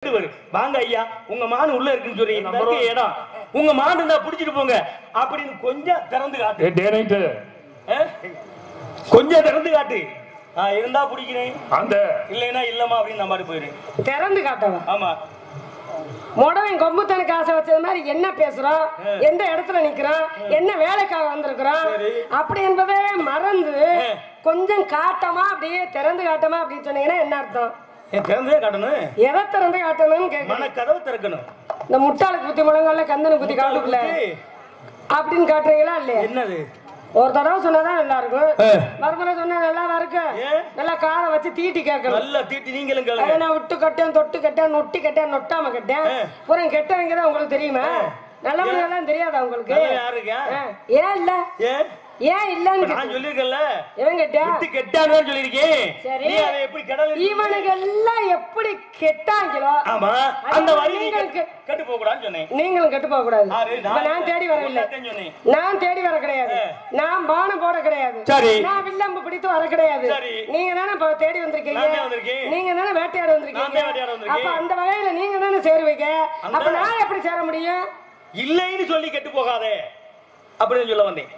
கேட்டுவாரு வாங்க ஐயா உங்க மான் உள்ள இருக்குன்னு சொல்லி இந்த இருக்க இடம் உங்க மான் இருந்தா புடிச்சிட்டு போங்க அப்படின்னு கொஞ்சம் திறந்து காட்டு ஏ டே நைட்டு ஆ? கொஞ்சம் திறந்து காட்டு நான் இருந்தா பிடிக்கிறேன் அந்த இல்லைன்னா இல்லம்மா அப்படின்னு நான் பாட்டு போயிரு திறந்து காட்டவா ஆமா முடவன் கொம்புத்தனுக்கு ஆசை வச்சது மாதிரி என்ன பேசுறோம் எந்த இடத்துல நிக்கிறோம் என்ன வேலைக்காக வந்திருக்கிறோம் சரி. அப்படி என்பதை மறந்து கொஞ்சம் காட்டமா அப்படியே திறந்து காட்டமா அப்படின்னு சொன்னீங்கன்னா என்ன அர்த்தம் என் திறந்தே காட்டணும் எதை திறந்து காட்டணும்னு கேட்க மன கதவை திறக்கணும் இந்த முட்டாளுக்கு குத்தி முழங்கால கந்தனு குத்தி காட்டுக்குள்ள அப்படின்னு காட்டுறீங்களா இல்லையா என்னது ஒரு தடவை சொன்னாதான் நல்லா இருக்கும் ஆ. மறுமுறை சொன்னா நல்லா இருக்கு ஏன்? நல்லா காதை வச்சு தீட்டி கேட்கணும் நல்லா தீட்டி நீங்களும் அதை கேளுங்க நான் விட்டு கட்டேன் தொட்டு கட்டேன் நொட்டி கட்டேன் நொட்டாம கட்டேன் புறம் கெட்டவங்க தான் உங்களுக்கு தெரியுமா நல்லவங்க எல்லாம் தெரியாதா உங்களுக்கு நல்லவன் யாரு இருக்கா? ஆ. ஏன் இல்ல ஏன் ஏன் இல்லன்னு நான் கேட்டேன். சொல்லியிருக்கேன்ல ஏன் கேட்டேன் விட்டு கெட்டான்னு சொல்லியிருக்கேன் சரி. நீ அதை எப்படி கடவுள் இவனுங்க எல்லாம் எப்படி கெட்டாங்களோ ஆமா அது அந்த வழி நீ நீங்களுக்கு- கெட்டு போக கூடாதுன்னு சொன்னேன் நீங்களும் கெட்டு போக கூடாது ஆறு, இப்ப நான் தேடி வரவில்லை உன்னைத்தான் சொன்னேன் நான் தேடி வர கிடையாது நான் பானம் போட கிடையாது சரி. நான் வில்லம்பு பிடித்து வர கிடையாது சரி. நீங்க தானே இப்ப தேடி வந்திருக்கீங்க நான் தான் வந்திருக்கேன். நீங்க தானே வேட்டையாட நான் வந்திருக்கீங்க தான் வேட்டையாட வந்திருக்கேன். அப்ப அந்த வகையில நீங்க தானே சேருவீங்க அந்த- அப்ப நான் எப்படி சேர முடியும் இல்லைன்னு சொல்லி கெட்டு போகாதே அப்படின்னு சொல்ல வந்தேன்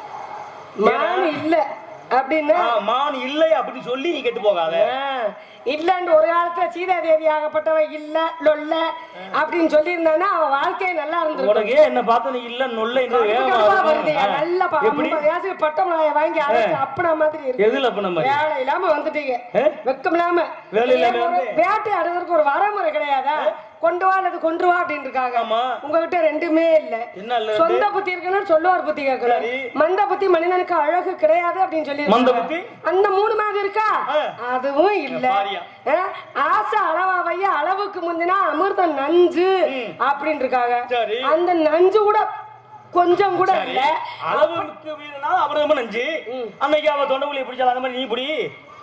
மான் இல்ல அப்படின்னு ஆ, மான் இல்லை அப்படின்னு சொல்லி நீ கெட்டு போகாத இல்லன்னு ஒரு காலத்துல சீதா தேவி ஆகப்பட்டவ இல்ல லொல்ல அப்படின்னு சொல்லி இருந்தானா அவன் வாழ்க்கையை நல்லா இருந்திருக்கும் உனக்கு ஏன் என்ன பார்த்து நீ இல்ல நொல்ல என்று வேகமா கடுப்பா வருது. இருக்கும். நல்ல ப- எப்படி ஐம்பது வயசுக்கு பட்ட மிளகாயை வாங்கி அரைச்சு அப்பனா மாதிரி இருக்கு எதுல அப்ப நம்ம வேலை இல்லாம வந்துட்டீங்க ஆ? வெக்கம் இல்லாம வேலை இல்லாம ஏன் ஒரு வந்து? வேட்டையாடுறதுக்கு ஒரு வரமுறை கிடையாதா கொண்டு வா அல்லது கொண்டு வா அப்படின்னு இருக்காங்க ஆமா. உங்ககிட்ட ரெண்டுமே இல்ல என்ன இல்ல சொந்த புத்தி இருக்கணும் சொல்லுவார் புத்தி கேட்கணும் சரி. மந்த புத்தி மனிதனுக்கு அழகு கிடையாது அப்படின்னு சொல்லி மந்த இருக்காங்க. புத்தி? அந்த மூணு மாதிரி இருக்கா ஆ. அதுவும் இல்ல பாரியா. ஆ? ஆசை அளவா வைய அளவுக்கு முந்தினா அமிர்தம் நஞ்சு அப்படின்னு இருக்காங்க சரி. அந்த நஞ்சு கூட கொஞ்சம் கூட சரி. இல்ல அளவுக்கு மீறினா அப்புறம் ரொம்ப நஞ்சு அன்னைக்கு அவ தொண்டை பிடிச்சால அந்த மாதிரி நீ பிடி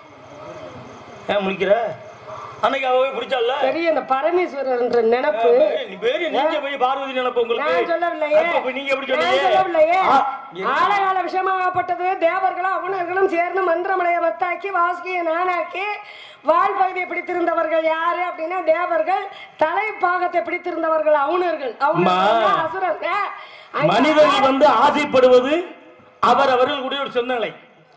ஏன் முடிக்கிற அன்னைக்கு அவ போய் பிடிச்சால பெரிய இந்த பரமேஸ்வரர் என்ற நினைப்பு நீ பேரு நீங்க போய் பார்வதி நினைப்பு உங்களுக்கு நான் சொல்லவில்லையே அப்ப போய் நீங்க எப்படி நான் சொன்னீங்க சொல்லவில்லையே ஆ, ஆலகால விஷயமாகப்பட்டது தேவர்களும் அவனர்களும் சேர்ந்து மந்திரமலையை வத்தாக்கி வாசுகியை நானாக்கி வால் பகுதியை பிடித்திருந்தவர்கள் யாரு அப்படின்னா தேவர்கள் தலை பாகத்தை பிடித்திருந்தவர்கள் அவுணர்கள் அவுணர்கள் அசுரர்கள் அங்க மனிதர்கள் வந்து ஆசைப்படுவது அவர் அவர்களுடைய ஒரு சொந்தநிலை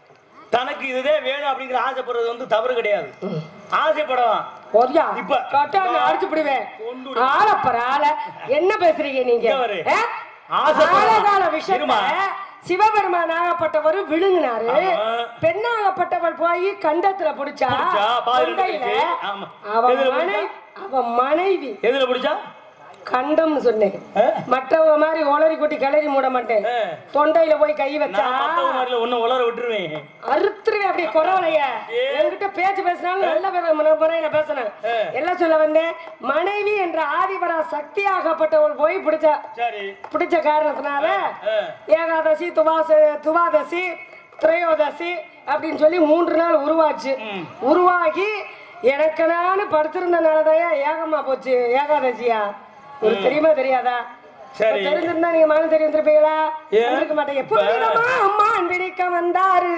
தனக்கு இதுதே வேணும் அப்படிங்கிற ஆசைப்படுறது வந்து தவறு கிடையாது ஆசைப்படலாம் பொரியா இப்ப- தொட்டா நான் அடிச்சு விடுவேன் கொண்டு ஆளப்பற ஆள என்ன பேசுறீங்க நீங்க இங்க வரு. ஆ? ஆசைப்படலாம். ஆலகால விஷயத்த இருமா. சிவபெருமான் ஆகப்பட்டவர் விழுங்கினாரு ஆமா. பெண்ணாகப்பட்டவள் போய் கண்டத்துல புடிச்சா புடிச்சா, பாதியில தொண்டையில இருக்கு. ஆமா. அவ எதுல மனை அவ மனைவி எதுல பிடிச்சா கண்டம்னு சொன்னேன் ஆ? மற்றவங்க மாதிரி ஒளரி கொட்டி கிளறி மூட மாட்டேன் ஆ. தொண்டையில போய் கை வச்சா நான் மத்தவங்க மாதிரில ஒண்ணு உளர விட்டுருவேன் அறுத்துருவேன் அப்படி குறவலைய என்கிட்ட பேச்சு பேசினாலும் நல்ல பேர- முறை- முறையில பேசணும் எல்லாம் சொல்ல வந்தேன் மனைவி என்ற ஆதிபரா சக்தியாகப்பட்டவள் போய் பிடிச்சா சரி பிடிச்ச காரணத்தினால ஆ. ஏகாதசி துவாச துவாதசி திரையோதசி அப்படின்னு சொல்லி மூன்று நாள் உருவாச்சு உருவாகி எனக்கு நான் படுத்திருந்தனாலதான் ஏகமா போச்சு ஏகாதசியா ஒரு தெரியுமா தெரியாதா சரி. இப்ப தெரிஞ்சிருந்தா நீங்க மனம் தெரிஞ்சிருப்பீங்களா ஏன்? இருக்க மாட்டீங்க புரியுதமா அம்மா அன்பிடிக்க வந்தாரு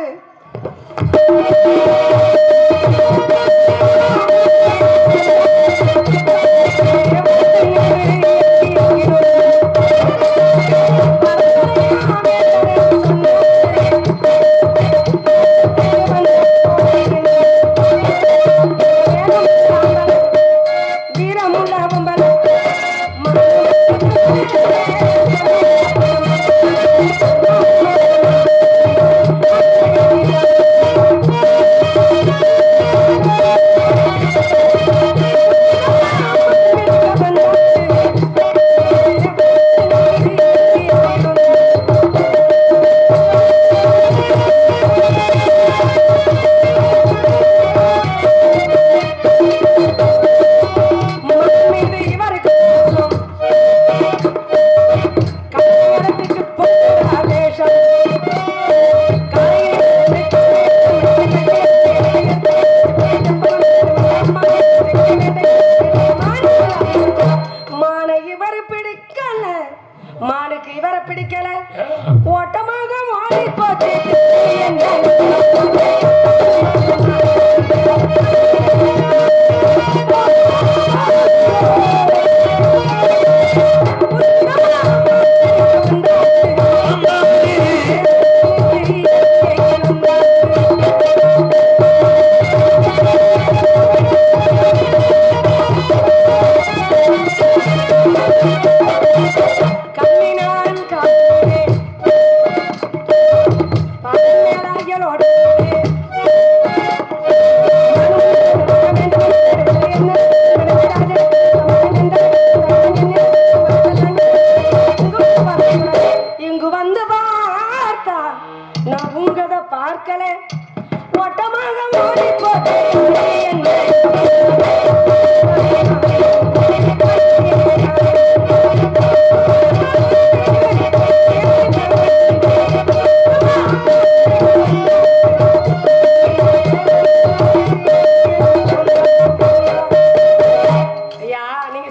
மீது இவ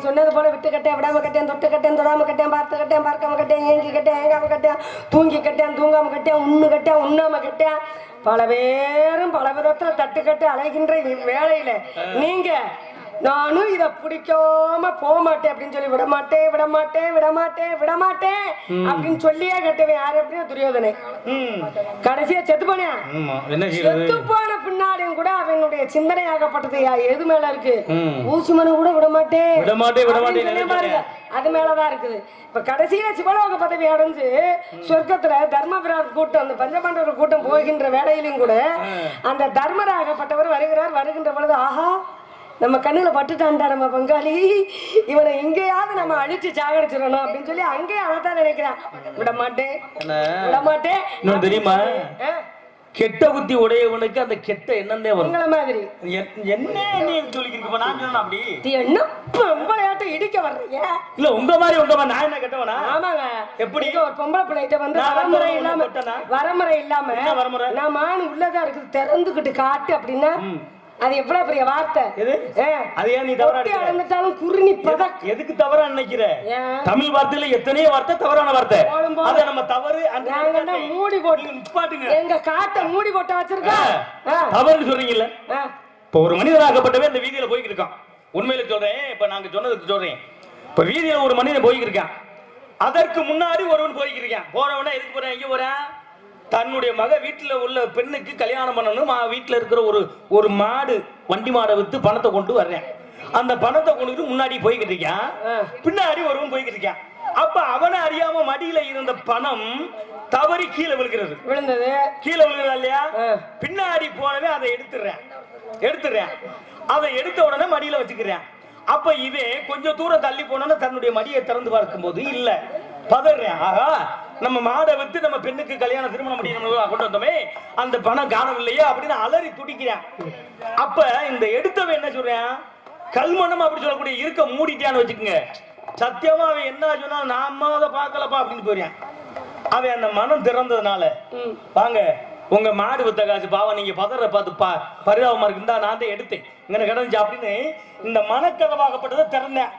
சொன்னது போல விட்டு கட்டேன் விடாம கட்டேன் தொட்டு கட்டேன் தொடாம கட்டேன் பார்த்து கட்டேன் பார்க்காம கட்டேன் ஏங்கி கட்டேன் ஏங்காம கட்டேன் தூங்கி கட்டேன் தூங்காம கட்டேன் உண்ணு கட்டேன் உண்ணாம கட்டேன் பல பேரும் பல விதத்துல தட்டு கட்டு அலைகின்ற வேலையில நீங்க நானும் இத பிடிக்காம போக மாட்டேன் அப்படின்னு சொல்லி விட மாட்டேன் விட மாட்டேன் விட மாட்டேன் விட மாட்டேன் அப்படின்னு சொல்லியே கட்டுவேன் யாரு அப்படின்னா துரியோதனை ம். கடைசியா செத்து போனேன் ஆமா என்ன செய்யறது செத்து போன பின்னாடியும் கூட அவனுடைய சிந்தனை ஆகப்பட்டது யா- எது மேல இருக்கு ம். ஊசி மனம் கூட விட மாட்டேன் விட மாட்டேன், விட மாட்டேன் அப்படின்னு சொல்லி பாருங்க. அது மேலதான் இருக்குது இப்ப கடைசியில சிவலோக பதவி அடைஞ்சு சொர்க்கத்துல தர்மபுரம் கூட்டம் அந்த பஞ்சபாண்டவர் கூட்டம் போகின்ற வேலையிலும் கூட அந்த தர்மராகப்பட்டவர் வருகிறார் வருகின்ற பொழுது ஆஹா நம்ம கண்ணுல பட்டுட்டான்டா நம்ம பங்காளி இவனை எங்கேயாவது நம்ம அழிச்சு சாகடிச்சிடணும் அப்படின்னு சொல்லி அங்கேயே அவதான் நினைக்கிறான் விட மாட்டேன் என்ன விட மாட்டேன் இன்னொன்னு தெரியுமா ஆ, கெட்ட புத்தி உடையவனுக்கு அந்த கெட்ட எண்ணந்தே வரும் உங்கள மாதிரி என்- என்ன நீ சொல்லிக்கிறீங்க இப்ப நான் சொன்னா அப்படி இது என்ன பொம்பளையாட்டம் இடிக்க வர்றீங்க இல்ல உங்க மாதிரி உங்க மாதிரி நான் என்ன கெட்டவனா ஆமாங்க எப்படி? இங்க ஒரு பொம்பளை பிள்ளைகிட்ட வந்து நான் வரமுறை வந்து இல்லாம தொட்டனா? வரமுறை இல்லாம என்ன வரமுறை? நான் மான் உள்ளதா இருக்குது திறந்துகிட்டு காட்டு அப்படின்னா அது எவ்வளவு பெரிய வார்த்தை எது ஏ, அது ஏன் நீ தவறா பொட்டி எடுக்கிற? அளந்துட்டாலும் குறுநி பதக் எதுக்கு தவறா நினைக்கிற ஏன்? தமிழ் வார்த்தையில எத்தனையோ வார்த்தை தவறான வார்த்தை போடும் போது. அத நம்ம தவறு அந்த நாங்கன்னா இடத்தை மூடி போட்டு நீங்க நிப்பாட்டுங்க எங்க காட்டை மூடி போட்டு வச்சிருக்கா ஆ, தவறுன்னு சொல்றீங்கல்ல ஆ. இப்ப ஒரு மனிதனாகப்பட்டவன் இந்த வீதியில போய்கிட்டு இருக்கான் உண்மையில சொல்றேன் இப்ப நாங்க சொன்னதுக்கு சொல்றேன் இப்ப வீதியில ஒரு மனிதன் போய்கிட்டு இருக்கான் அதற்கு முன்னாடி ஒருவன் போய்கிட்டு இருக்கான் போறவன எதுக்கு போறேன் எங்க போறேன் தன்னுடைய மக வீட்டுல உள்ள பெண்ணுக்கு கல்யாணம் பண்ணணும் மா- வீட்டுல இருக்கிற ஒரு ஒரு மாடு வண்டி மாடை வித்து பணத்தை கொண்டு வர்றேன் அந்த பணத்தை கொண்டுட்டு முன்னாடி போய்கிட்டு இருக்கான் பின்னாடி ஒருவன் போய்கிட்டு இருக்கான் அப்ப அவனை அறியாம மடியில இருந்த பணம் தவறி கீழே விழுகிறது விழுந்தது கீழே விழுகிறதா இல்லையா ஆ. பின்னாடி போனவே அதை எடுத்துடுறேன் எடுத்துடுறேன் அதை எடுத்த உடனே மடியில வச்சுக்கிறேன் அப்ப இதே கொஞ்சம் தூரம் தள்ளி போனோன்னு தன்னுடைய மடியை திறந்து பார்க்கும்போது இல்ல பதறேன் ஆகா நம்ம மாடை வித்து நம்ம பெண்ணுக்கு கல்யாண திருமணம் பண்ணி நம்ம கொண்டு வந்தோமே அந்த பணம் காணவில்லையே அப்படின்னு அலறி துடிக்கிறேன் அப்ப இந்த எடுத்தவன் என்ன சொல்றேன் கல்மணம் அப்படி சொல்லக்கூடிய இருக்க மூடிட்டியான்னு வச்சுக்கோங்க சத்தியமா அவன் என்ன சொன்னா நாம அதை பார்க்கலப்பா அப்படின்னு போறேன் அவன் அந்த மனம் திறந்ததுனால ம். வாங்க உங்க மாடு வித்த காசு பாவம் நீங்க பதற பார்த்து பா பரிதாபமா இருக்கு இந்தா நான் தான் எடுத்தேன் இங்க கிடந்துச்சு அப்படின்னு இந்த மனக்கதவாகப்பட்டதை திறந்தேன்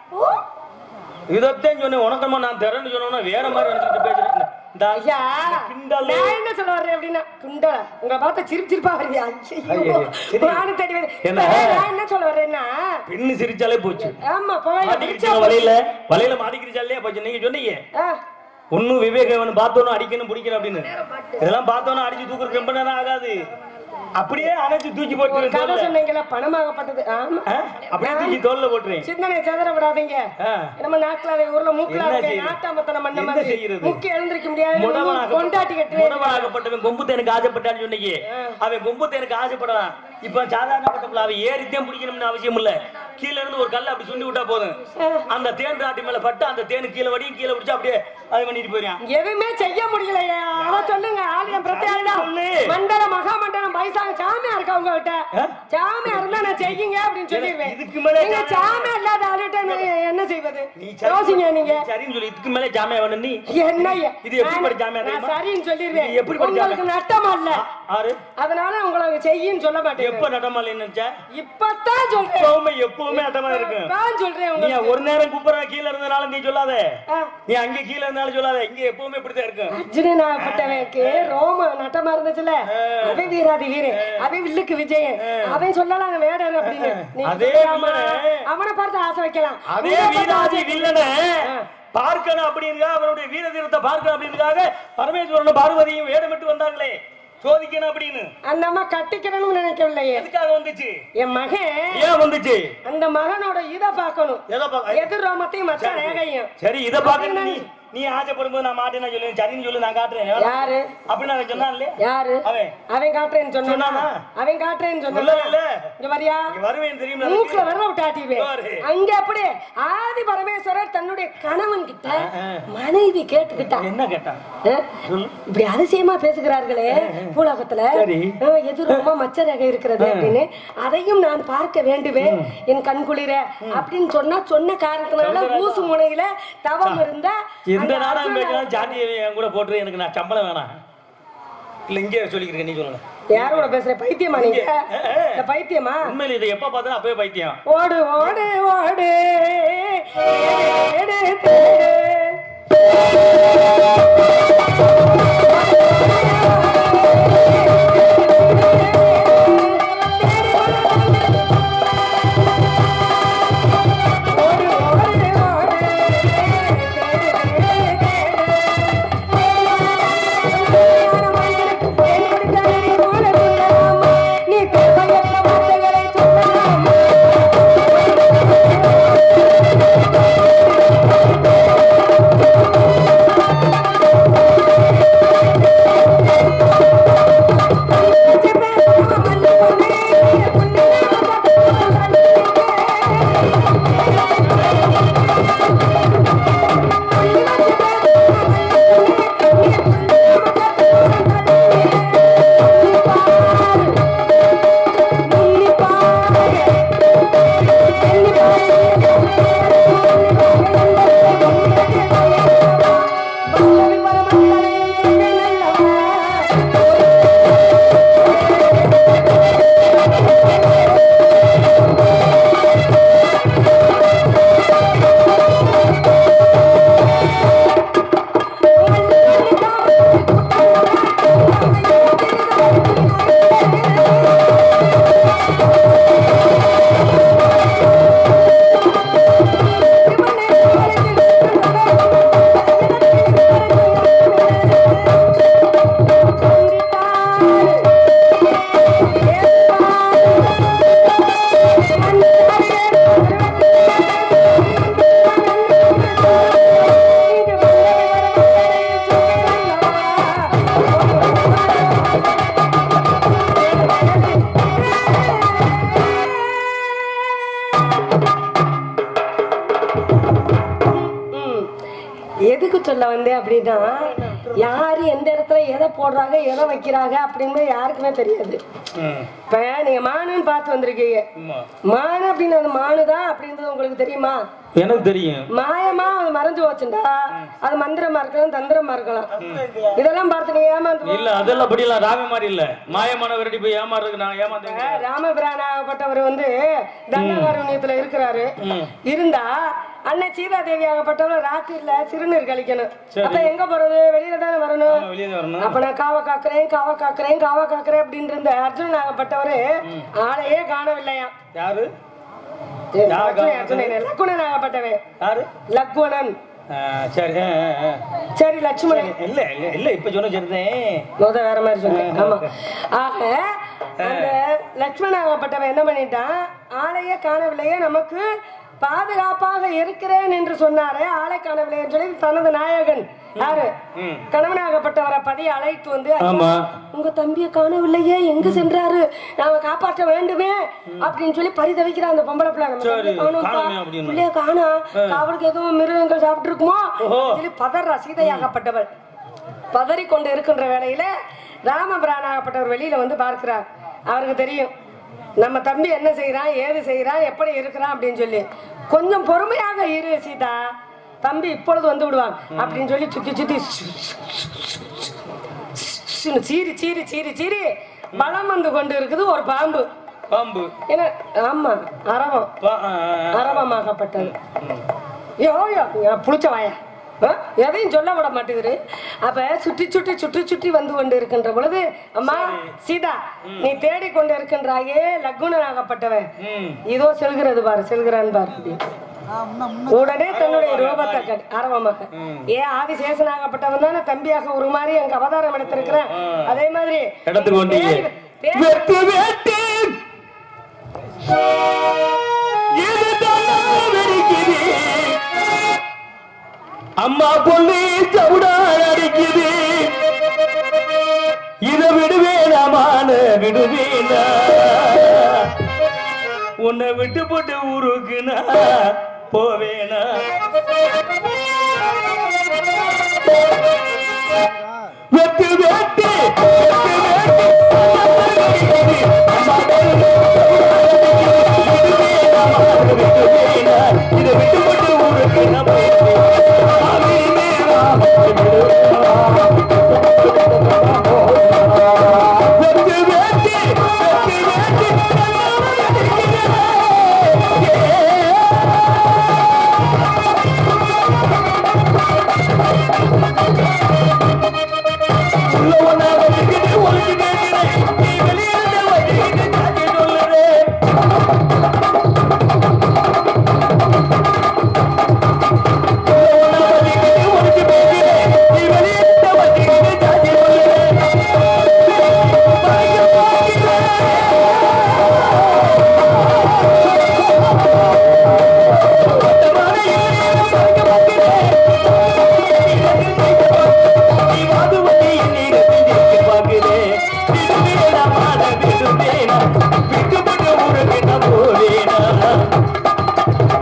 இதைத்தான் சொன்னேன் உனக்கமா நான் திறன்னு சொன்னோன்னா வேற மாதிரி நினைச்சிட்டு பேசுறேன் இந்த ஐயா கிண்டலு. நான் என்ன சொல்ல வர்றேன் அப்படின்னா குண்டல உங்க பார்த்த சிரிப்பு சிரிப்பா வருவியா ஐயையோ, சரி. நானும் தேடி வரேன் என்ன? இப்ப நான் என்ன சொல்ல வர்றேன்னா பெண்ணு சிரிச்சாலே போச்சு ஆமா போய் மாட்டிக்கிடுச்சு வலையில வலையில மாட்டிக்கிடுச்சா இல்லையா போச்சு நீங்க சொன்னீங்க ஆ, ஒன்னும் விவேகம் பார்த்தோன்னு அடிக்கணும் பிடிக்கணும் அப்படின்னு இதெல்லாம் பார்த்தோன்னு அடிச்சு தூக்குறது ரொம்ப நேரம் ஆகாது அப்படியே அணைச்சு தூக்கி ஒரு போட்டு கதை சொன்னீங்களா பணமாகப்பட்டது ஆமா அப்படியே தூக்கி தோல்ல போட்டுறேன் சிந்தனை சதற விடாதீங்க ஆ. நம்ம நாட்டுல அதை ஊர்ல மூக்குல என்ன இருக்க செய்யுது? நாட்டாமத்தனம் பண்ண என்ன மாதிரி செய்யுறது? முக்கி எழுந்திருக்க முடியாது முடவனாக- கொண்டாட்டி கட்டுவேன் முடவனாகப்பட்டவன் கொம்பு தேனுக்கு ஆசைப்பட்டான்னு சொன்னீங்க அவன் கொம்பு தேனுக்கு ஆசைப்படலாம் இப்ப சாதாரணப்பட்ட அவன் ஏறித்தேன் பிடிக்கணும்னு அவசியம் இல்ல கீழ இருந்து ஒரு கல்ல அப்படி சுண்டி விட்டா போதும் அந்த தேன் ராட்டி மேல பட்டு அந்த தேனு கீழே வடி கீழே பிடிச்சு அப்படியே அது பண்ணிட்டு போயிடான் எதுவுமே செய்ய முடியலையே அத சொல்லுங்க ஆலயம் பிரத்யாரிடா சொல்லு. மண்டல மகாமண்டலம் பைசாங்க சாமியா இருக்கா உங்ககிட்ட ஆ? சாமியா இருந்தா நான் செய்யுங்க அப்படின்னு சொல்லிடுவேன் இதுக்கு மேல நீங்க சாமியா- சாமியா இல்லாத ஆளுகிட்ட நான் என்ன செய்வது நீ சரி- யோசிங்க நீங்க நீ சரின்னு சொல்லி இதுக்கு மேல ஜாமியா வேணும் நீ என்ன இது எப்படி நான் படி ஜாமியா நான் தெரியுமா? சரின்னு சொல்லிடுவேன் இது எப்படி படி உங்களுக்கு ஜாமியா? நட்டமா இல்ல ஆறு அதனால உங்களுக்கு செய்யின்னு சொல்ல மாட்டேன் எப்ப நடமால நினைச்சா இப்பதான் சொல்றேன் எப்பவுமே எப்பவுமே அட்டமா இருக்கும் இப்பதான் சொல்றேன் நீ உங்களுக்கு ஒரு நேரம் கூப்பிடுற கீழ இருந்தனால நீ சொல்லாத ஆ. நீ அங்க கீழ இருந்தாலும் சொல்லாத இங்க எப்பவுமே இப்படித்தான் இருக்கும் அர்ஜுனனாகப்பட்டவனுக்கு ரோம நட்டமா இருந்துச்சுல அவன் வீராதி வீரன் அவன் வில்லுக்கு விஜயன் அவன் சொல்லலாம் வேடன் அப்படின்னு நீங்க அதே சொல்லலாமா? வில்லனே. அவனை பார்த்து ஆசை வைக்கலாம் அதே உங்களை பார்த்து வீராதி ஆசை- வில்லன பார்க்கணும் அப்படிங்க அவனுடைய வீர தீரத்தை பார்க்கணும் அப்படின்றதுக்காக பரமேஸ்வரனும் பார்வதியும் வேடமிட்டு வந்தார்களே சோதிக்கணும் அப்படின்னு அந்த அம்மா கட்டிக்கணும்னு நினைக்கவில்லையே எதுக்காக வந்துச்சு என் மகன் ஏன் வந்துச்சு அந்த மகனோட இத பார்க்கணும் எதை பார்க்க எதிர் ரோமத்தையும் மற்ற ரேகையும் சரி இத பார்க்கணும் நீ நீ ஆசைப்படும்போது நான் மாட்டேன்னு சொல்லு சரின்னு சொல்லு நான் காட்டுறேன் யாரு அப்படின்னு அவன் சொன்னான் இல்லையா யாரு அவன் அவன் காட்டுறேன்னு சொன்னானா சொன்னானா? அவன் காட்டுறேன்னு சொல்லல சொன்னா இல்ல இங்க வரியா இங்க வருவேன் தெரியுமா மூக்குல எனக்கு? விரல விட்டு ஆட்டிடுவேன் பாரு. அங்க அப்படி ஆதி பரமேஸ்வரர் தன்னுடைய கணவன் கிட்ட ஆ. மனைவி கேட்டுக்கிட்டா என்ன கேட்டான் ஆ? இப்படி அதிசயமா பேசுகிறார்களே பூலோகத்துல சரி. ஆ, எதிரொமா மச்ச ரகம் இருக்கிறது அப்படின்னு அதையும் நான் பார்க்க வேண்டுவேன் என் கண் குளிர அப்படின்னு சொன்னா சொன்ன காரணத்தினால ஊசு முனையில தவம் இருந்தா எந்த அந்த நாடகம் அர்ஜுனன் பேசினாலும் சாட்டியை என் கூட போட்டு எனக்கு நான் சம்பளம் வேணாம் இல்ல இங்கே சொல்லிக்கிறேன் நீ சொல்லுங்க யாரோட பேசுற பைத்தியமா நீங்க ஆ, ஆ. இந்த பைத்தியமா உண்மையில இதை எப்ப பார்த்தாலும் அப்பவே பைத்தியம் ஓடு ஓடு ஓடு எதுக்கு சொல்ல வந்தேன் அப்படின்னா யாரு எந்த இடத்துல எதை போடுறாங்க எதை வைக்கிறாங்க அப்படின்னு யாருக்குமே தெரியாது ம். இப்ப நீங்க மானுன்னு பார்த்து வந்திருக்கீங்க ஆமா. மானு அப்படின்னு அது மானுதான் அப்படின்றது உங்களுக்கு தெரியுமா எனக்கு தெரியும் மாயமா அது மறைஞ்சு போச்சுண்டா அது மந்திரமா இருக்கலாம் தந்திரமா இருக்கலாம் இதெல்லாம் பார்த்து நீங்க ஏமாந்து இல்ல அதெல்லாம் அப்படி இல்ல ராம மாதிரி இல்ல மாயமான விரட்டி போய் ஏமாறதுக்கு நான் ஏமாந்தேங்க ராமபிரானாகப்பட்டவர் வந்து தண்டகாரண்யத்துல இருக்கிறாரு ம். இருந்தா அன்னை சீதா தேவி ஆகப்பட்டவர் ராத்திரில சிறுநீர் கழிக்கணும் சரி. அப்ப எங்க போறது வெளியில தானே வரணும் வெளியே வரணும் அப்ப நான் காவ காக்குறேன் காவ காக்குறேன் காவ காக்குறேன் அப்படின்னு இருந்த அர்ஜுனன் ஆகப்பட்டவரு ஆளையே காணவில்லையா யாரு அர்ஜுனன் அர்ஜுனன் லக்குணன் ஆகப்பட்டவன் யாரு லக்குவனன் ஆ, சரி ஆ, ஆ, ஆ. சரி லட்சுமணன் இல்ல இல்ல இல்ல இப்ப சொன்ன சரிதான் முத வேற மாதிரி சொன்னேன் ஆமா ஆக அந்த லட்சுமணாகப்பட்டவன் என்ன பண்ணிட்டான் ஆளையே காணவில்லையே நமக்கு பாதுகாப்பாக இருக்கிறேன் என்று சொன்னாரே ஆளை காணவில்லைன்னு சொல்லி தனது நாயகன் யாரு ம். கணவனாகப்பட்டவரை பதி அழைத்து வந்து ஐயா, ஆமா உங்க தம்பியை காணவில்லையே எங்க சென்றாரு நாம காப்பாற்ற வேண்டுமே அப்படின்னு சொல்லி பரிதவிக்கிறான் அந்த பொம்பளை பிள்ளை நம்ம சரி, தம்பியை காணோம்ப்பா. காணோமே அப்படின்னு. பிள்ளைய காணா அவருக்கு எதுவும் மிருகங்கள் சாப்பிட்டு இருக்குமோ ஓஹோ. சொல்லி பதறா சீதையாகப்பட்டவள் பதறி கொண்டு இருக்கின்ற வேளையில ராமபிரானாகப்பட்டவர் வெளியில வந்து பார்க்கிறார் அவருக்கு தெரியும் நம்ம தம்பி என்ன செய்யறான் ஏது செய்யறான் எப்படி இருக்கிறான் அப்படின்னு சொல்லி கொஞ்சம் பொறுமையாக இரு சீதா தம்பி இப்பொழுது வந்து விடுவான் அப்படின்னு சொல்லி சுத்தி சுத்தி சீரி சீரி சீரி சீரி பலம் வந்து கொண்டு இருக்குது ஒரு பாம்பு பாம்பு ஏன்னா ஆமா அரவம் பா- ஆ, ஆ, ஆ. அரவமாகப்பட்டது யோ யோ ஏன் புளிச்ச வாயா ஆ? எதையும் சொல்ல விட மாட்டேங்குது அப்ப சுற்றி சுற்றி சுற்றி சுற்றி வந்து கொண்டு இருக்கின்ற பொழுது அம்மா சீதா நீ தேடி கொண்டு இருக்கின்றாயே லக்குணனாகப்பட்டவன் ம். இதோ செல்கிறது பாரு செல்கிறான் பாரு அப்படி. உடனே தன்னுடைய ரூபத்தை கட்டு ஆரம்பமாக ஏன் ஆதிசேஷனாகப்பட்டவன் தானே தம்பியாக உருமாறி அங்க அவதாரம் எடுத்திருக்கிறேன் அதே மாதிரி இடத்துக்கு வந்தீங்க பேரு- பேரு- வெட்டு வெட்டு இதுதான் வெடிக்குது. அம்மா பொண்ணு சவுடால் அடிக்குது இத விடுவேனாமான விடுவேனா உன்னை விட்டு போட்டு ஊருக்குனா போவேனா வெட்டு வெட்டு இதை விட்டு போட்டு ஊருக்கு நான் வெட்டு வெட்டு வெட்டு வெட்டு உள்ள ஒண்ணா வச்சுக்கிட்டு ஒழிச்சு கேட்கிறேன் நீ வெளியிருந்து வச்சுக்கிட்டு சாட்சி சொல்லுறேன் போவேனா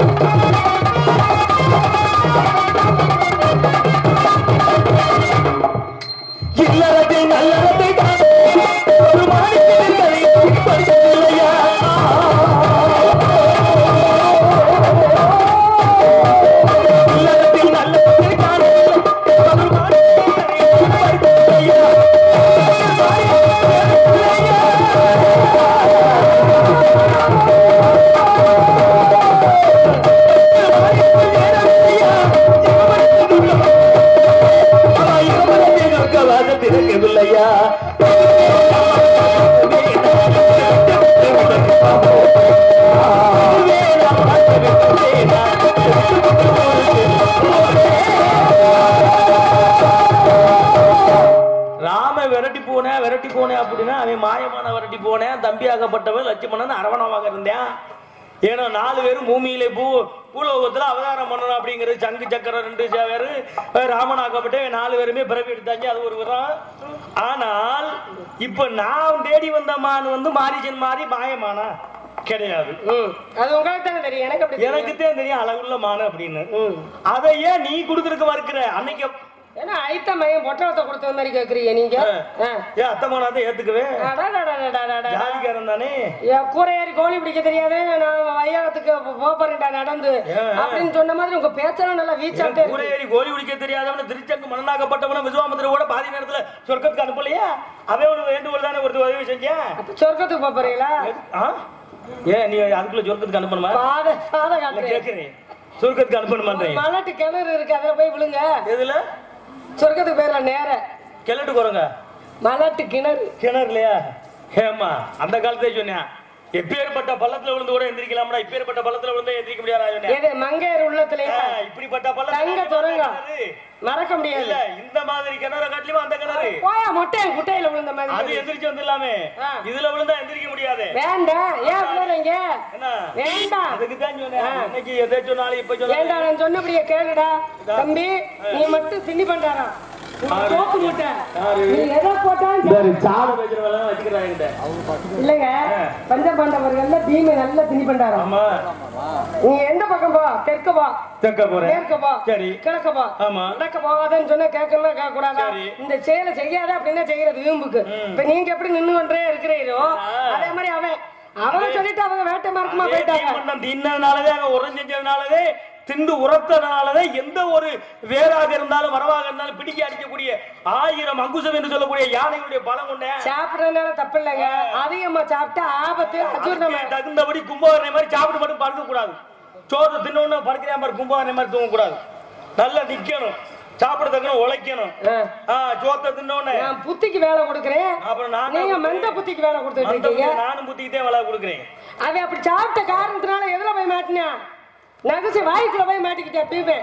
இல்லறத்தை நல்லறத்தை காண ஒரு மாநிலத்தின் கதையை படிக்கவில்லையா இல்லறத்தில் நல்லறத்தை காண ஒரு மாநிலத்தின் கதையை படிக்கவில்லையா திறக்கவில்லையா ராம விரட்டி போனேன் விரட்டி போனேன் அப்படின்னா அவன் மாயமான விரட்டி போனேன் தம்பியாகப்பட்டவன் லட்சுமணன் அரவணமாக இருந்தேன் ஏன்னா நாலு பேரும் பூமியிலே பூ பூலோகத்துல அவதாரம் பண்ணணும் அப்படிங்கிறது சங்கு சக்கரம் ரெண்டு ச- பேரு அஹ் ராமனாகப்பட்ட நாலு பேருமே பிறவி எடுத்தாச்சு அது ஒரு விவரம் ஆனால் இப்ப நான் தேடி வந்த மான் வந்து மாரிஜன் மாறி மாயமானா கிடையாது ம் அது உங்களுக்கு தானே தெரியும் எனக்கு அப்படி தெரியும். எனக்கு தான் தெரியும் அழகுள்ள மானு அப்படின்னு ம் அதை ஏன் நீ கொடுத்துருக்க மறுக்கிற அன்னைக்கு ஏன்னா ஐத்த மையம் பொட்டலத்தை கொடுத்த மாதிரி கேக்குறீங்க நீங்க ஆ. ஏன் அத்தை மானாதான் ஏத்துக்குவே அடடடடடடடட. ஜாதிக்காரன் தானே என் கூரை ஏறி கோழி பிடிக்க தெரியாது நான் வையகத்துக்கு போறேன்டா நடந்து ஏன்? அப்படின்னு சொன்ன மாதிரி உங்க பேச்செல்லாம் நல்லா வீச்சாட்டே ஊரே ஏறி கோழி பிடிக்க தெரியாதவன திருச்சங்கு மண்ணாக்கப்பட்டவன விசுவாமத்திர கூட பாதி நேரத்துல சொர்க்கத்துக்கு அனுப்பலையா அவன் ஒரு வேண்டுகோள் தானே ஒரு உதவி செஞ்சேன் அப்ப சொர்க்கத்துக்கு போப் போறீங்களா ஆ? ஏன் நீ அதுக்குள்ள சொர்க்கத்துக்கு அனுப்பணுமா பாத பாத இல்ல காட்டுறேன் கேக்குறேன் சொர்க்கத்துக்கு அனுப்பணுமான்றேன் மலட்டு கிணறு இருக்கு அதுல போய் விழுங்க எதுல சொர்க்கத்துக்கு போயிடலாம் நேர கிழட்டு குறங்க மலட்டு கிணறு கிணறு இல்லையா ஏமா அந்த காலத்தே சொன்னேன் எப்பேற்பட்ட பள்ளத்துல விழுந்து கூட எந்திரிக்கலாம்டா இப்பேற்பட்ட பள்ளத்துல விழுந்து எந்திரிக்க முடியாதா சொன்னேன் எது மங்கையர் உள்ளத்துலயா ஆ, இப்படிப்பட்ட தங்க பள்ளத்துல சுரங்கம் கிணறு. மறக்க முடியாது இல்ல இந்த மாதிரி கிணற காட்டிலும் அந்த கிணறு போயா மொட்டை குட்டையில விழுந்த அது மாதிரி எந்திரிச்சு வந்துடலாமே ஆ. இதுல விழுந்தா எந்திரிக்க முடியாது வேண்டாம் ஏன் விழுறீங்க என்ன வேண்டாம் அதுக்கு தான் சொன்னேன் இன்னைக்கு எதை சொன்னாலும் இப்ப சொன்னாலும் வேண்டாம் நான் சொன்னபடியே கேளுடா தம்பி நீ மட்டும் திண்ணி பண்றாரா தோக்கு முட்டை நீ எதை போட்டாலும் சாடு வைக்கிற வேலை வச்சுக்கிறாங்க இல்லைங்க பஞ்சபாண்டவர்கள்ல பீமை நல்லா திணி பண்றாரா ஆமா நீ எந்த பக்கம் போ தெற்க போ தெக்க போறேன் மேற்க போ சரி கிழக்க போ ஆமா நடக்க போகாதன்னு சொன்னா கேட்கணும் கேட்க கூடாதா சரி. இந்த செயலை செய்யாத அப்படின்னா செய்யறது வீம்புக்கு இப்ப நீங்க எப்படி நின்னு கொண்டே இருக்கிறீரோ அதே மாதிரி அவன் அவன் சொல்லிட்டு அவங்க வேட்டை மார்க்கமா அதே போயிட்டாங்க தீமண்டம் தின்னதுனாலவே அங்க உரம் செஞ்சதுனாலவே திண்டு உரத்தனாலவே எந்த ஒரு வேறாக இருந்தாலும் வரவாக இருந்தாலும் பிடிக்க அடிக்கக்கூடிய ஆயிரம் அங்குசம் என்று சொல்லக்கூடிய யானைகளுடைய பலம் கொண்ட சாப்பிடறதுனால தப்பு இல்லைங்க அதிகமா சாப்பிட்டா ஆபத்து அஜூர்ணம் அதுக்கு தகுந்தபடி கும்பகரணை மாதிரி சாப்பிட்டு மட்டும் படுக்க கூடாது சோறு தின்னோன்னு படுக்கிற மாதிரி கும்பகரணை மாதிரி தூங்க கூடாது நல்லா நிக்கணும் சாப்பிட தக்கணும் உழைக்கணும் ஆ, சோத்தை தின்னோன்னு நான் புத்திக்கு வேலை கொடுக்கறேன் அப்புறம் நான் நீங்க மந்த புத்திக்கு வேலை கொடுத்துட்டு அந்த இருக்கீங்க புத்தி நானும் புத்திக்கிட்டே வேலை கொடுக்குறேன் அவன் அப்படி சாப்பிட்ட காரணத்தினால எதுல போய் மாட்டினா நகசி வாய்க்குள்ள போய் மாட்டிக்கிட்டேன் பீமே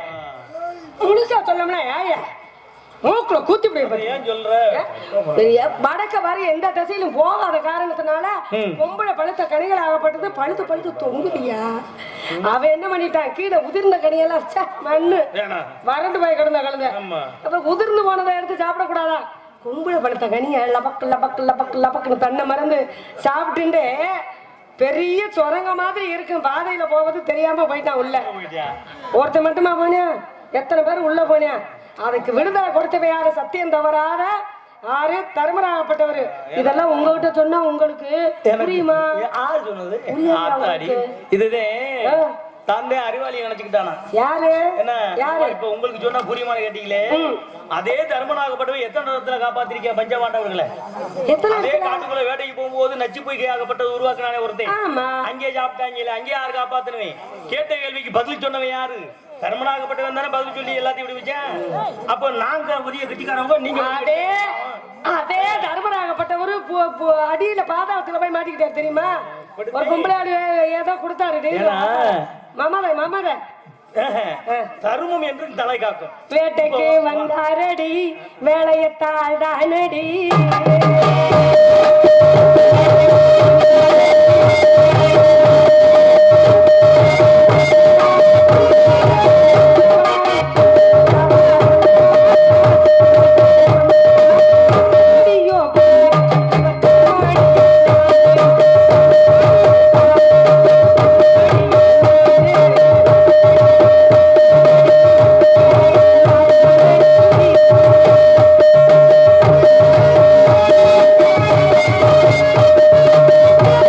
முழுசா சொல்லணும்னா ஏயா மூக்குல கூத்தி போய் ஏன் சொல்ற பெரிய வடக்க வர எந்த திசையிலும் போகாத காரணத்தினால ம். பொம்பளை பழுத்த கனிகள் ஆகப்பட்டது பழுத்து பழுத்து தொங்குதியா அவன் என்ன பண்ணிட்டான் கீழே உதிர்ந்த கனியெல்லாம் ச்சே, மண்ணு ஏனா வறண்டு போய் கிடந்த கழுத ஆமா அப்ப உதிர்ந்து போனதை எடுத்து சாப்பிடக்கூடாதா கும்பல பழுத்த கனிய லபக்கு லபக்கு லபக்கு லபக்குன்னு தன்னை மறந்து சாப்பிட்டுட்டு பெரிய சுரங்க மாதிரி இருக்கும் பாதையில போவது தெரியாம போயிட்டான் உள்ள போயிட்டியா ஒருத்தன் மட்டுமா போனேன் எத்தனை பேர் உள்ள போனேன் அதுக்கு விடுதலை கொடுத்தவ யாரு சத்தியம் தவறாத ஆறு தர்மராகப்பட்டவர் இதெல்லாம் உங்ககிட்ட சொன்னா உங்களுக்கு புரியுமா ஏ, ஆறு சொன்னது புரியுதா ஆத்தாடி உங்களுக்கு? இதுதான் ஆ. தந்தை அறிவாளி நினைச்சுக்கிட்டானா யாரு என்ன யாரு இப்ப உங்களுக்கு சொன்னா புரியுமான்னு கேட்டீங்களே அதே தர்மனாகப்பட்டவன் எத்தனை இடத்துல காப்பாத்திருக்கேன் பஞ்சமாண்டவர்களை எத்தனை அதே இடத்துல? காட்டுக்குள்ள வேட்டைக்கு போகும்போது நச்சு போய் ஆகப்பட்டது உருவாக்குனானே ஒருத்தன் ஆமா அங்கே சாப்பிட்டாங்க அங்கே யாரு காப்பாத்துனவன் கேட்ட கேள்விக்கு பதில் சொன்னவன் யாரு தர்மனாகப்பட்டவன் தானே பதில் சொல்லி எல்லாத்தையும் இப்படி வச்சேன் அப்ப நாங்க புதிய கட்டிக்காரவங்க நீங்க அதே அதே தர்மராகப்பட்டவரு பு- பு- அடியில பாதாளத்துல போய் மாட்டிக்கிட்டாரு தெரியுமா ஒரு பொம்பளை ஆளு ஏதோ கொடுத்தாரு டேய். ஏன்னா? மாமாதே மாமாதே தருமம் என்று தலை காக்கும் வேட்டைக்கு வந்தாரடி வேலையத்தாள் தானடி ஐயோ Thank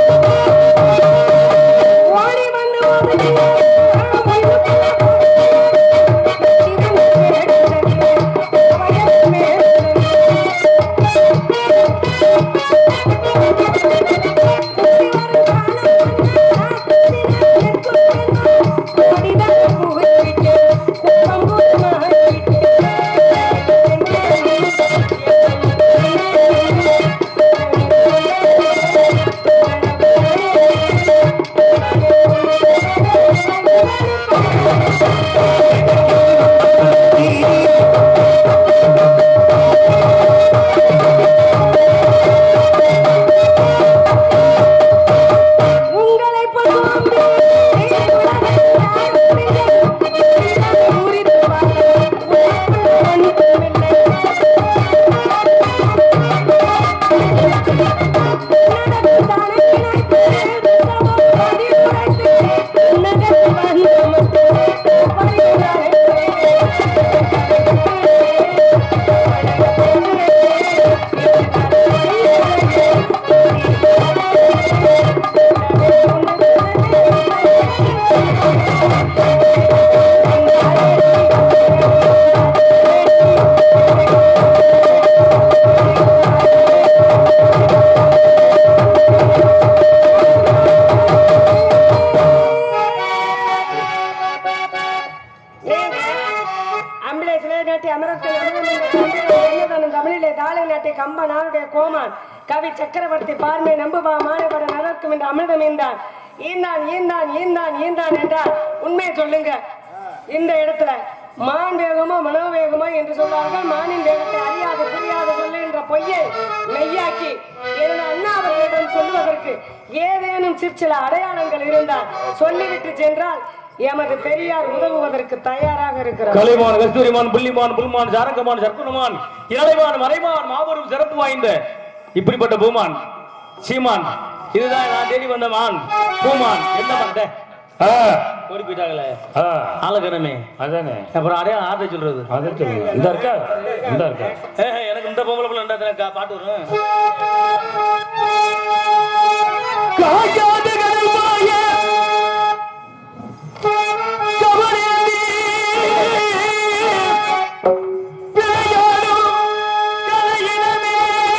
நீங்க அம்பிலேசிலே நாட்டி அமரத்தில் அமரன் தமிழிலே தாளை நாட்டி கம்ப நாளுடைய கோமான் கவி சக்கரவர்த்தி பார்மை நம்புவா மாணவர நலர்க்கும் இந்த அமிர்தம் ஈந்தான் ஈந்தான் ஈந்தான் ஈந்தான் ஈந்தான் என்றால் உண்மையை சொல்லுங்க இந்த இடத்துல மான் வேகமோ மனோவேகமோ என்று சொல்வார்கள் மானின் வேகத்தை அறியாது புரியாது சொல்லுகின்ற பொய்யை மெய்யாக்கி எனது அண்ணா அவர்களிடம் சொல்லுவதற்கு ஏதேனும் சிற்சில அடையாளங்கள் இருந்தால் சொல்லிவிட்டு சென்றால் எமது பெரியார் உதவுவதற்கு தயாராக இருக்கிறார் கலைமான் கஸ்தூரிமான் புள்ளிமான் புல்மான் சாரங்கமான் சர்க்குணமான் இளைமான் மறைமான் மாபெரும் சிறப்பு வாய்ந்த இப்படிப்பட்ட பூமான் சீமான் இதுதான் நான் தேடி வந்த மான் பூமான் என்ன பண்ண ஆ, ஓடி போயிட்டாங்களே ஆ, ஆளுக்கணமே அதானே அப்புறம் அடையாளம் ஆர்டை சொல்றது அதான் சொல்லுங்க இந்த இருக்கா இந்த இருக்கா ஏய், எனக்கு இந்த பொம்பளை பிள்ளை இருந்தா எனக்கு பாட்டு வரும் காய்க்காத கடல் பாய கவலேந்தி விளையாடும் கலையினமே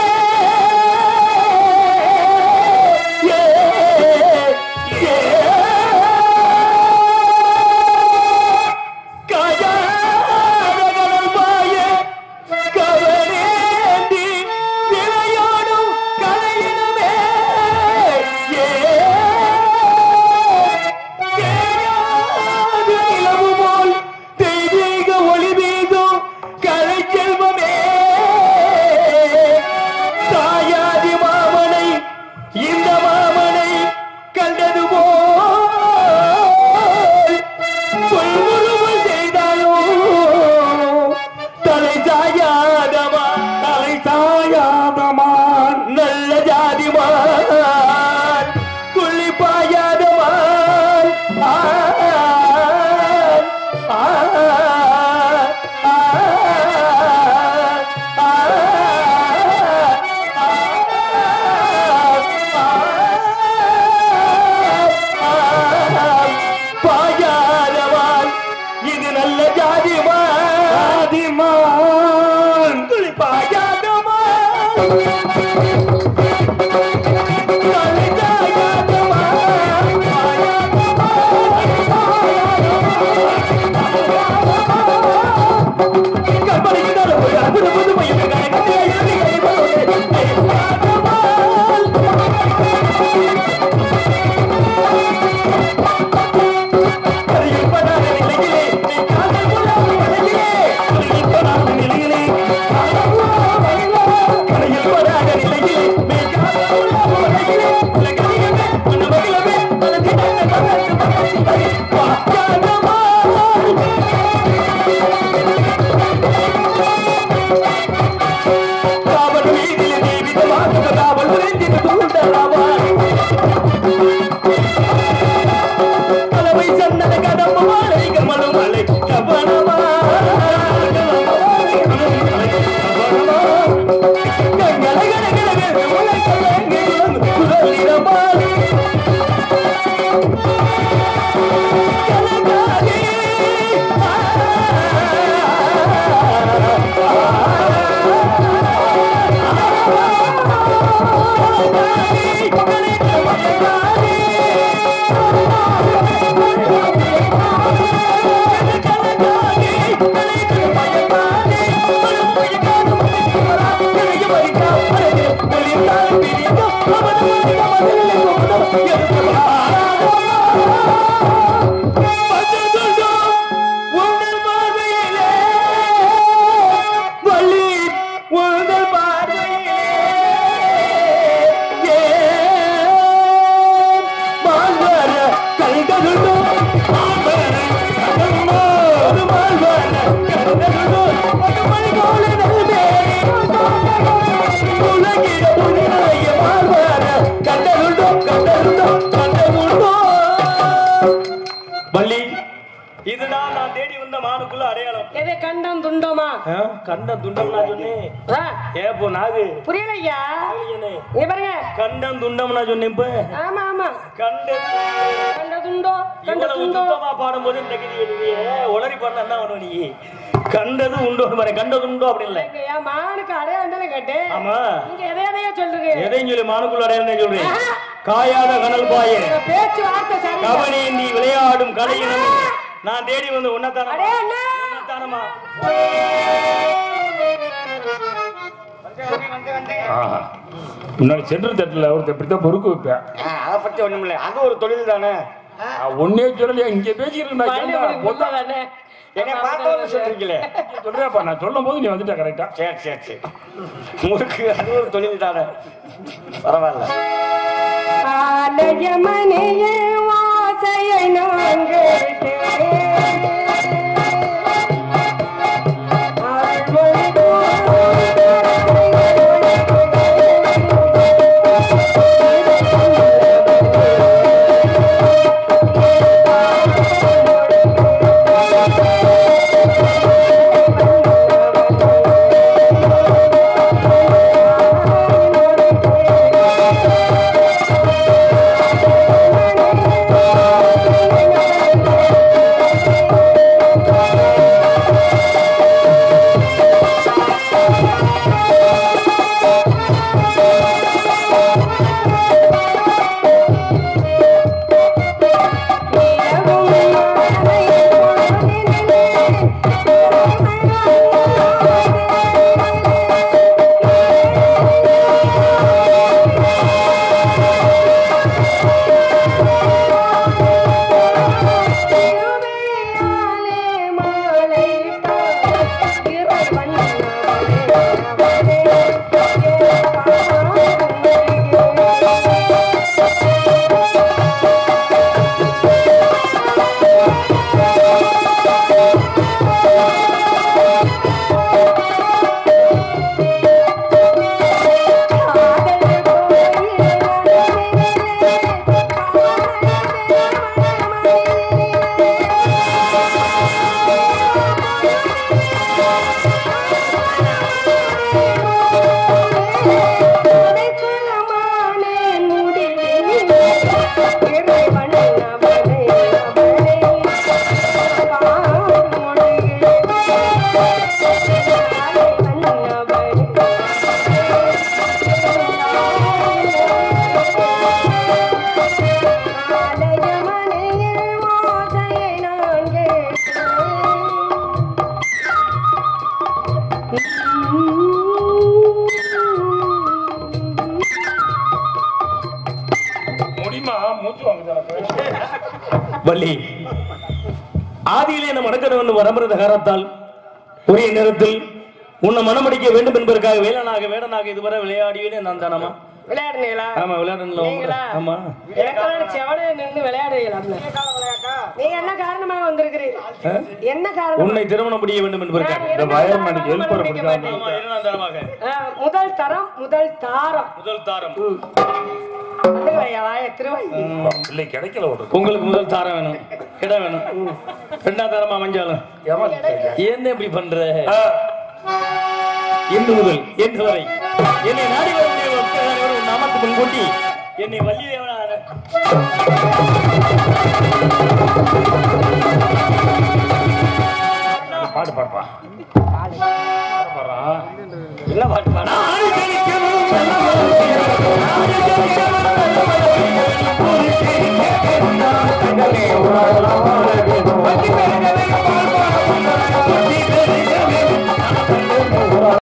ஏ, ஏ. காய்க்காத கடல் பாய கவலேந்தி விளையாடும் கலையினமே ஏ தேயாத நிலவு போல் தெய்வீக ஒளி வீசும் கலை செல்வமே தாயாதி மாமனை இந்த மாமனை கண்டது போல் கொள்முருவல் செய்தாயோ தலை சாயாதமா தலை சாயாதமான் நல்ல ஜாதிமான் துள்ளி பாயாதமான் ஆ, ஆ, ஆ, ஆ, பாயாதவான் இது நல்ல ஜாதிமான் ஜாதிமான் துளி பாயாதமான் தலை சாயாதமான் கற்பனைக்கு நடுவு அற்புத புதுமையும் கணக்கத்தில் எழுதி அறியப்படாத நிலையிலே நீ காதல் கொள்ளாத நிலையிலே அறியப்படாத நிலையிலே காதல் கொள்ளாத நிலையிலே அறியப்படாத நிலையிலே நீ காதல் கொள்ளாத நிலையிலே உலகறியவே மனமகிழவே மனதிலே மனசு மனசு வாக்காதமா காவல் வீதியிலே ஜீவிதமாக காவல் உறைந்திட்டு தூண்டலாவாய் கலவை சந்தன கடம்பு மாலை கமலம் மலை கவனமா கங்கல கனகன உலை கலங்கிடும் குரலிடமால் கலங்காதே வள்ளி இதுதான் நான் தேடி வந்த மானுக்குள்ள அடையாளம் எதை கண்டம் துண்டமா ஆ, கண்டம் துண்டம் நான் சொன்னேன் ஆ, ஏப்போ நாகு புரியலையா நாகலிங்கனே, இங்க பாருங்க கண்டம் துண்டம் நான் சொன்னேன் இப்ப ஆமா ஆமா கண்ட கண்ட துண்டோ கண்ட இவ்வளவு துண்டோ சுத்தமா பாடும்போது இந்த கதி எழுதிய உளறி பண்ண என்ன பண்ணுவ நீ கண்டது உண்டோ பாரு கண்டது உண்டோ அப்படி இல்ல இங்க என் மானுக்கு அடையாளம் தானே கேட்டேன் ஆமா நீங்க எதை எதையோ சொல்றீங்க எதையும் சொல்லி மானுக்குள்ள அடையாளம் சொல்றேன் காயாத கனல் பாய உங்க பேச்சு வார்த்தை சரி கவனேந்தி விளையாடும் கலையினம் நான் தேடி வந்து உன்னத்தானமா அடே அண்ணா உன்னத்தானமா ஆஹா. முன்னாடி சென்ட்ரல் தட்டில் ஒருத்தர் இப்படித்தான் பொறுக்கு வைப்பேன் அதை பத்தி ஒண்ணும் இல்லை அது ஒரு தொழில் தானே நான் ஒன்னே சொல்லலையா இங்க பேசிக்கிறேன் என்னை பார்த்தவங்க சொல்றீங்களே சொல்றேன்ப்பா நான் சொல்லும் போது நீ வந்துட்ட கரெக்டா சரி சரி சரி முறுக்கு அது ஒரு தொழில் தானே பரவாயில்ல ஆலயமனையே வாசையை நாங்கள் முடியுமா மூச்சு வாங்க வள்ளி ஆதியிலே நம் அடக்கணும் வரமிருந்த காரணத்தால் ஒரே நேரத்தில் உன்னை மனமடிக்க வேண்டும் என்பதற்காக வேலனாக வேடனாக இதுவரை விளையாடியேன் நான் தானமா விளையாடுனீங்களா ஆமா விளையாடல நீங்களா? ஆமா எனக்கான செவனே நின்று விளையாடுவீங்களா நீங்க என்ன காரணமாக வந்திருக்கிறீர்கள் என்ன காரணம் உன்னை திருமணம் முடிய வேண்டும் என்பதற்காக இந்த வயர்மேனுக்கு ஹெல்ப் பண்ண பிடிக்காம ஆமா இரண்டாம் தரமாக ஆ, முதல் தரம் முதல் தாரம் முதல் தாரம் வந்துங்கய்யா, வாய திருவாய் இல்லை கிடைக்கல ஒரு உங்களுக்கு முதல் தாரம் வேணும் இடம் வேணும் ரெண்டாம் தாரமா மஞ்சாலும் என்ன இப்படி பண்ற இன்று முதல் என்று வரை என்னை நாடி வரக்கூடிய பக்தர்கள் அனைவரும் உன் நாமத்துக்கு முன்கூட்டி என்னை வள்ளி தேவனான பாடு பாடுப்பா பாடுறா என்ன பாட்டு பாடா ஆடி கழிக்கணும்